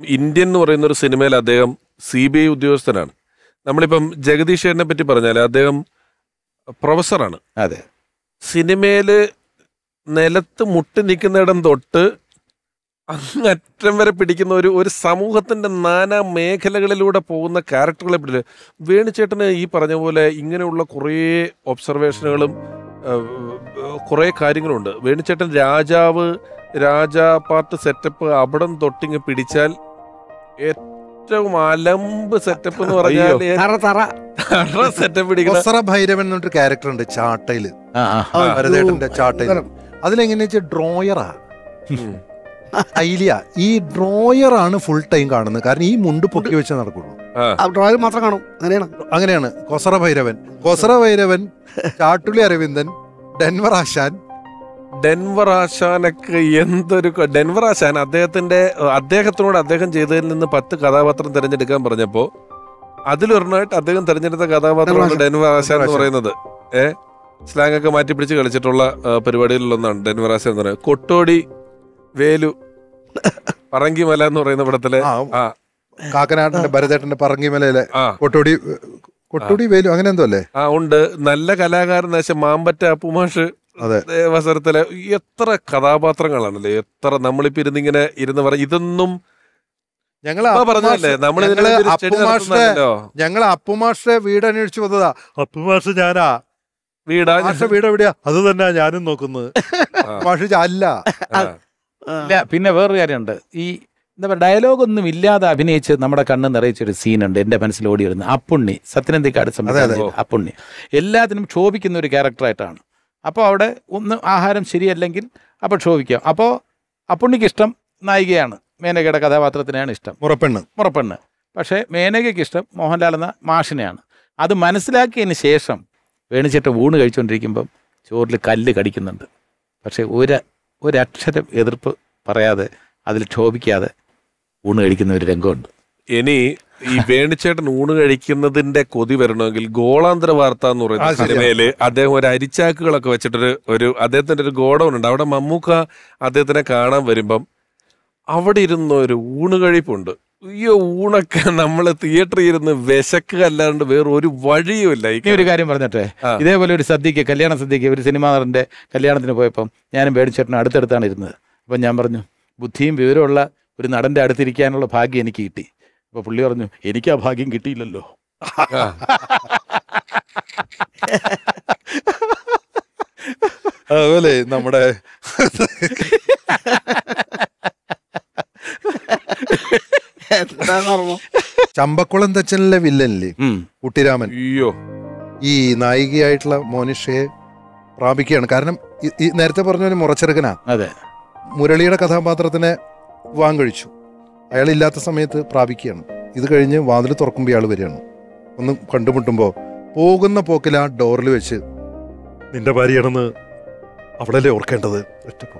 Indian എന്ന് പറയുന്ന ഒരു സിനിമയിൽ അദ്ദേഹം സി ബി ഐ ഉദ്യോഗസ്ഥനാണ് നമ്മളിപ്പം ജഗദീഷ് ചേട്ടനെ പറ്റി പറഞ്ഞാൽ അദ്ദേഹം പ്രൊഫസറാണ് അതെ സിനിമയില് നിലത്ത് മുട്ടി നിൽക്കുന്നിടം തൊട്ട് അങ്ങറ്റം വരെ പിടിക്കുന്ന ഒരു ഒരു സമൂഹത്തിന്റെ നാനാ മേഖലകളിലൂടെ പോകുന്ന ക്യാരക്ടറുകളെ പിടിച്ച് വേണുചേട്ടന് ഈ പറഞ്ഞ പോലെ ഇങ്ങനെയുള്ള കുറേ ഒബ്സർവേഷനുകളും കുറേ കാര്യങ്ങളുണ്ട് വേണുചേട്ടൻ രാജാവ് രാജാ പാർട്ട് സെറ്റപ്പ് അവിടം തൊട്ടിങ് പിടിച്ചാൽ ഏറ്റവും അലമ്പ് സെറ്റപ്പ് എന്ന് പറഞ്ഞാൽ തറ തറ സെറ്റപ്പ് പിടിക്കുന്ന കൊസറ ഭൈരവൻ എന്നൊരു ക്യാരക്ടർ ഉണ്ട് ചാട്ടയില് ആ, ആ. ആ. ഭരതേട്ടന്റെ ചാട്ടയില് അതിലെങ്ങനെയാ വെച്ചാൽ ഡ്രോയറാ ഉം. ഐലിയ ഈ ഡ്രോയർ ആണ് ഫുൾ ടൈം കാണുന്നത് കാരണം ഈ മുണ്ട് പൊക്കി വെച്ച് നടക്കുള്ളൂ ആ ആ ഡ്രോയിൽ മാത്രം കാണും അങ്ങനെയാണ് അങ്ങനെയാണ് കൊസറ ഭൈരവൻ കൊസറ ഭൈരവൻ ചാട്ടുളി അരവിന്ദൻ ഡെൻവർ ആശാൻ ഡെൻവർ ആശാനൊക്കെ എന്തൊരു ക- ഡെൻവർ ആശാൻ അദ്ദേഹത്തിന്റെ അദ്ദേഹത്തിനോട് അദ്ദേഹം ചെയ്തതിൽ നിന്ന് പത്ത് കഥാപാത്രം തിരഞ്ഞെടുക്കാൻ പറഞ്ഞപ്പോ അതിലൊരെണ്ണമായിട്ട് അദ്ദേഹം തിരഞ്ഞെടുത്ത കഥാപാത്രമാണ് ഡെൻവർ ആശാൻ എന്ന് പറയുന്നത് ഏ സ്ലാങ് ഒക്കെ മാറ്റി പിടിച്ച് കളിച്ചിട്ടുള്ള ആ, പരിപാടികളിലൊന്നാണ് ഡെൻവർ ആശാൻ എന്ന് പറയുന്നത് കൊട്ടോടി വേലു പറങ്കിമല എന്ന് പറയുന്ന പടത്തിലെ ആ, ആ കാക്കനാടിന്റെ ഭരതേട്ടന്റെ പറങ്കിമലയിലെ ആ കൊട്ടോടി കൊട്ടോടി വേലു അങ്ങനെ എന്തോ അല്ലേ ആ ഉണ്ട് നല്ല കലാകാരൻ പക്ഷെ മാമ്പറ്റ അപ്പുമാഷ് അതെ. അവസരത്തില് എത്ര കഥാപാത്രങ്ങളാണല്ലേ എത്ര നമ്മളിപ്പോ ഇരുന്നിങ്ങനെ ഇരുന്ന് പറ ഇതൊന്നും ഞങ്ങള് ഇപ്പൊ പറഞ്ഞതല്ലേ നമ്മൾ ഞങ്ങള് അപ്പുമാഷെ ഞങ്ങൾ അപ്പുമാഷെ വീട് അന്വേഷിച്ചു വന്നതാ അപ്പുമാഷ് ഞാനാ വീടാ മാഷ വീട് എവിടെയാ അത് തന്നെ ഞാനും നോക്കുന്നത് മാഷ് അല്ല ആ. ഇല്ല പിന്നെ വേറൊരു കാര്യമുണ്ട് ഈ എന്താ പറയുക ഡയലോഗ് ഒന്നും ഇല്ലാതെ അഭിനയിച്ച് നമ്മുടെ കണ്ണ് നിറയിച്ചൊരു സീനുണ്ട് എൻ്റെ മനസ്സിൽ ഓടി വരുന്നത് അപ്പുണ്ണി സത്യനന്ദിക്കാട് സംവിധാനം ചെയ്ത അപ്പുണ്ണി എല്ലാത്തിനും ക്ഷോഭിക്കുന്ന ഒരു ക്യാരക്ടറായിട്ടാണ് അപ്പോൾ അവിടെ ഒന്ന് ആഹാരം ശരിയല്ലെങ്കിൽ അപ്പോൾ ക്ഷോഭിക്കാം അപ്പോൾ അപ്പുണ്ണിക്ക് ഇഷ്ടം നായികയാണ് മേനകയുടെ കഥാപാത്രത്തിനെയാണ് ഇഷ്ടം മുറപ്പെണ്ണ് മുറപ്പെണ്ണ് പക്ഷേ മേനകയ്ക്ക് ഇഷ്ടം മോഹൻലാൽ എന്ന മാഷിനെയാണ് അത് മനസ്സിലാക്കിയതിന് ശേഷം വേണിച്ചിട്ട് ഊണ് കഴിച്ചുകൊണ്ടിരിക്കുമ്പം ചോറിൽ കല്ല് കടിക്കുന്നുണ്ട് പക്ഷേ ഒരു ഒരക്ഷരം എതിർപ്പ് പറയാതെ അതിൽ ക്ഷോഭിക്കാതെ ഊണ് കഴിക്കുന്ന ഒരു രംഗമുണ്ട് ഇനി ഈ വേണിച്ചേട്ടൻ ഊണ് കഴിക്കുന്നതിന്റെ കൊതി വരണമെങ്കിൽ ഗോളാന്തര വാർത്ത എന്ന് ആ, പറയുന്ന ശരിയാ. സിനിമയില് അദ്ദേഹം ഒരു അരിച്ചാക്കുകളൊക്കെ വെച്ചിട്ടൊരു ഒരു അദ്ദേഹത്തിന്റെ ഒരു ഗോഡൗൺ ഉണ്ട് അവിടെ മമ്മൂക്ക അദ്ദേഹത്തിനെ കാണാൻ വരുമ്പം അവിടെ ഇരുന്ന ഒരു ഊണ് കഴിപ്പുണ്ട് അയ്യോ ഊണൊക്കെ നമ്മൾ തിയേറ്ററിൽ ഇരുന്ന് വിശക്കുക അല്ലാണ്ട് വേറെ ഒരു വഴിയുമില്ല ഈ ഇനി ഒരു കാര്യം പറഞ്ഞിട്ടെ ആ. ഇതേപോലെ ഒരു സദ്യക്ക് കല്യാണ സദ്യക്ക് ഒരു സിനിമാ നടന്റെ കല്യാണത്തിന് പോയപ്പം ഞാനും വേണിച്ചേട്ടനും അടുത്തടുത്താണ് ഇരുന്നത് അപ്പം ഞാൻ പറഞ്ഞു ബുദ്ധിയും വിവരമുള്ള ഒരു നടന്റെ അടുത്തിരിക്കാനുള്ള ഭാഗ്യം എനിക്ക് കിട്ടി അപ്പോൾ പുള്ളി പറഞ്ഞു എനിക്ക് ആ ഭാഗ്യം കിട്ടിയില്ലല്ലോ ആ. അതുപോലെ നമ്മുടെ എന്താ ഓർമ്മ ചമ്പക്കുളം തച്ചനിലെ വില്ലനില്ലേ ഉം. കുട്ടിരാമൻ അയ്യോ ഈ നായികയായിട്ടുള്ള മോനിഷയെ പ്രാപിക്കുകയാണ് കാരണം ഈ- ഈ നേരത്തെ പറഞ്ഞ ഒരു മുറച്ചെറുക്കനാ അതെ മുരളിയുടെ കഥാപാത്രത്തിനെ വിവാഹം കഴിച്ചു അയാൾ ഇല്ലാത്ത സമയത്ത് പ്രാപിക്കുകയാണ് ഇത് കഴിഞ്ഞ് വാതിൽ തുറക്കുമ്പോൾ ഇയാൾ വരികയാണ് ഒന്ന് കണ്ടുമുട്ടുമ്പോൾ പോകുന്ന പോക്കിൽ ആ ഡോറിൽ വെച്ച് നിന്റെ ഭാര്യയാണെന്ന് അവിടെയല്ലേ ഓർക്കേണ്ടത് ഒറ്റപ്പോ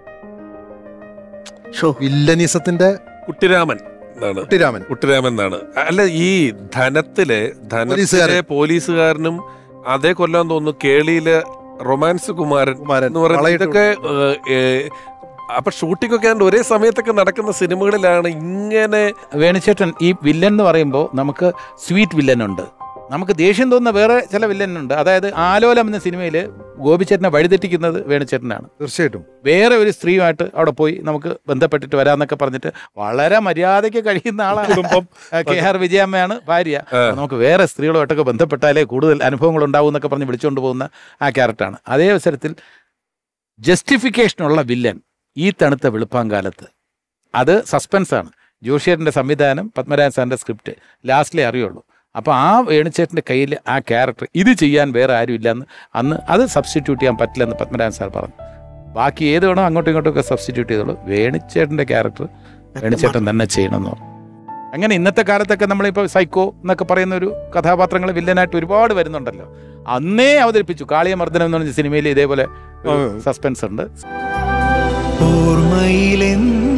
ഷോ വില്ലനിസത്തിന്റെ കുട്ടിരാമൻ എന്നാണ് കുട്ടിരാമൻ കുട്ടിരാമൻ എന്നാണ് അല്ല ഈ ധനത്തിലെ ധനത്തിലെ പോലീസുകാരൻ. പോലീസുകാരനും അതേ കൊല്ലാൻ തോന്നുന്നു കേളിയിലെ റൊമാൻസ് കുമാരൻ കുമാരൻ എന്ന് പറയുന്നത് വളയിട്ട് ഇതൊക്കെ ഏഹ്, ഏഹ്, അപ്പൊ ഷൂട്ടിംഗ് ഒക്കെ ആണ്ട് ഒരേ സമയത്തൊക്കെ നടക്കുന്ന സിനിമകളിലാണ് ഇങ്ങനെ വേണിച്ചേട്ടൻ ഈ വില്ലൻ എന്ന് പറയുമ്പോൾ നമുക്ക് സ്വീറ്റ് വില്ലൻ ഉണ്ട് നമുക്ക് ദേഷ്യം തോന്നുന്ന വേറെ ചില വില്ലനുണ്ട് അതായത് ആലോലം എന്ന സിനിമയിൽ ഗോപിച്ചേട്ടനെ വഴിതെറ്റിക്കുന്നത് വേണിച്ചേട്ടനാണ് തീർച്ചയായിട്ടും വേറെ ഒരു സ്ത്രീയുമായിട്ട് അവിടെ പോയി നമുക്ക് ബന്ധപ്പെട്ടിട്ട് വരാന്നൊക്കെ പറഞ്ഞിട്ട് വളരെ മര്യാദയ്ക്ക് കഴിയുന്ന ആളാണ് കുടുംബം കെ ആർ വിജയമ്മയാണ് ഭാര്യ നമുക്ക് വേറെ സ്ത്രീകളുമായിട്ടൊക്കെ ബന്ധപ്പെട്ടാലേ കൂടുതൽ അനുഭവങ്ങൾ ഉണ്ടാവും എന്നൊക്കെ പറഞ്ഞ് വിളിച്ചുകൊണ്ട് പോകുന്ന ആ ക്യാരക്ടറാണ് അതേ അവസരത്തിൽ ജസ്റ്റിഫിക്കേഷനുള്ള വില്ലൻ ഈ തണുത്ത വെളുപ്പാങ്കാലത്ത് അത് സസ്പെൻസാണ് ജോഷിയറിൻ്റെ സംവിധാനം പത്മരാജൻ സാറിൻ്റെ സ്ക്രിപ്റ്റ് ലാസ്റ്റിലേ അറിയുള്ളൂ അപ്പോൾ ആ വേണുചേട്ടൻ്റെ കയ്യിൽ ആ ക്യാരക്ടർ ഇത് ചെയ്യാൻ വേറെ ആരും ഇല്ലെന്ന് അന്ന് അത് സബ്സ്റ്റിറ്റ്യൂട്ട് ചെയ്യാൻ പറ്റില്ലെന്ന് പത്മരാജൻ സാർ പറഞ്ഞു ബാക്കി ഏത് വേണോ അങ്ങോട്ടും ഇങ്ങോട്ടും ഒക്കെ സബ്സ്റ്റിറ്റ്യൂട്ട് ചെയ്തോളൂ വേണിച്ചേട്ടൻ്റെ ക്യാരക്ടർ വേണിച്ചേട്ടൻ തന്നെ ചെയ്യണമെന്ന് പറഞ്ഞു അങ്ങനെ ഇന്നത്തെ കാലത്തൊക്കെ നമ്മളിപ്പോൾ സൈക്കോ എന്നൊക്കെ പറയുന്ന ഒരു കഥാപാത്രങ്ങൾ വില്ലനായിട്ട് ഒരുപാട് വരുന്നുണ്ടല്ലോ അന്നേ അവതരിപ്പിച്ചു കാളിയമർദ്ദനം എന്ന് പറഞ്ഞ സിനിമയിൽ ഇതേപോലെ സസ്പെൻസ് ഉണ്ട് ഓർമ്മയിലെന്നും